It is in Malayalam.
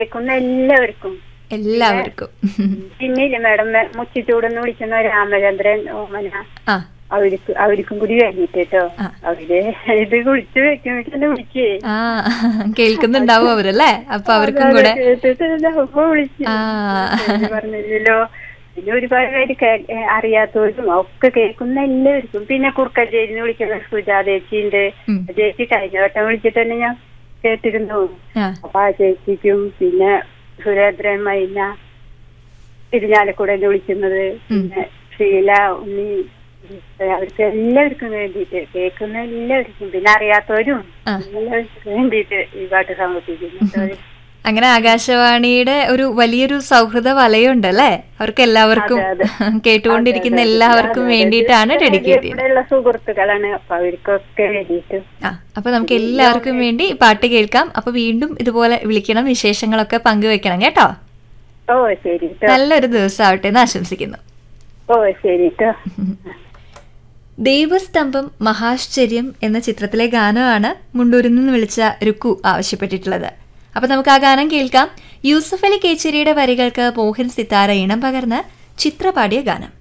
കേൾക്കുന്ന എല്ലാവർക്കും എല്ലാവർക്കും പിന്നെ ഇല്ലേ മാഡം മുച്ചിച്ചൂടെന്ന് വിളിക്കുന്ന രാമചന്ദ്രൻ ഓമന ആ അവർക്ക് അവർക്കും കൂടി വേണ്ടിട്ട് കേട്ടോ ആ. അവര് ഇത് കുളിച്ച് വെക്കുമ്പോഴേ വിളിച്ചേ ആ കേൾക്കുന്നുണ്ടാവും അവരല്ലേ അപ്പൊ അവർക്കും കൂടെ കേട്ടിട്ട് അപ്പൊ വിളിച്ചു ആ. ശരി പറഞ്ഞില്ലല്ലോ പിന്നെ ഒരുപാട് പേര് കേ- ഏ, അറിയാത്തവരും ഒക്കെ കേൾക്കുന്ന എല്ലാവർക്കും പിന്നെ കുറുക്കഞ്ചേരിന്ന് വിളിക്കുന്ന സുജാതേച്ചിണ്ട് ഉം. ചേച്ചി കഴിഞ്ഞ വട്ടം വിളിച്ചിട്ട് തന്നെ ഞാൻ കേട്ടിരുന്നു ആ അപ്പൊ ആ ചേച്ചിക്കും പിന്നെ സുരേന്ദ്രൻ മൈന തിരുഞ്ഞാലക്കൂടെ വിളിക്കുന്നത് പിന്നെ ഷീല ഉണ്ണി അവർക്ക് എല്ലാവർക്കും വേണ്ടിയിട്ട് കേൾക്കുന്ന എല്ലാവർക്കും പിന്നെ അറിയാത്തവരും ആ. എല്ലാവർക്കും വേണ്ടിയിട്ട് ഈ പാട്ട് സമർപ്പിക്കുന്നു അങ്ങനെ ആകാശവാണിയുടെ ഒരു വലിയൊരു സൗഹൃദ വലയുണ്ട് അല്ലേ അവർക്ക് എല്ലാവർക്കും അതെ, കേട്ടുകൊണ്ടിരിക്കുന്ന അതെ, അതെ. എല്ലാവർക്കും അതെ, അതെ. വേണ്ടിയിട്ടാണ് ഇത് ഡെഡിക്കേറ്റ് ചെയ്യുന്നത് ഇവിടെയുള്ള സുഹൃത്തുക്കളാണ് അപ്പൊ അവർക്കൊക്കെ വേണ്ടിയിട്ട് ആ അപ്പൊ നമുക്ക് എല്ലാവർക്കും വേണ്ടി പാട്ട് കേൾക്കാം അപ്പൊ വീണ്ടും ഇതുപോലെ വിളിക്കണം വിശേഷങ്ങളൊക്കെ പങ്കുവെക്കണം കേട്ടോ ഓ ശരി ട്ടോ. നല്ലൊരു ദിവസം ആവട്ടെ എന്ന് ആശംസിക്കുന്നു ഓ ശരി ട്ടോ. ദൈവസ്തംഭം മഹാശ്ചര്യം എന്ന ചിത്രത്തിലെ ഗാനമാണ് മുണ്ടൂരിൽ നിന്ന് വിളിച്ച രുക്കു ആവശ്യപ്പെട്ടിട്ടുള്ളത് അപ്പൊ നമുക്ക് ആ ഗാനം കേൾക്കാം യൂസഫ് അലി കേച്ചേരിയുടെ വരികൾക്ക് മോഹൻ സിത്താര ഇണം പകർന്ന് ചിത്ര പാടിയ ഗാനം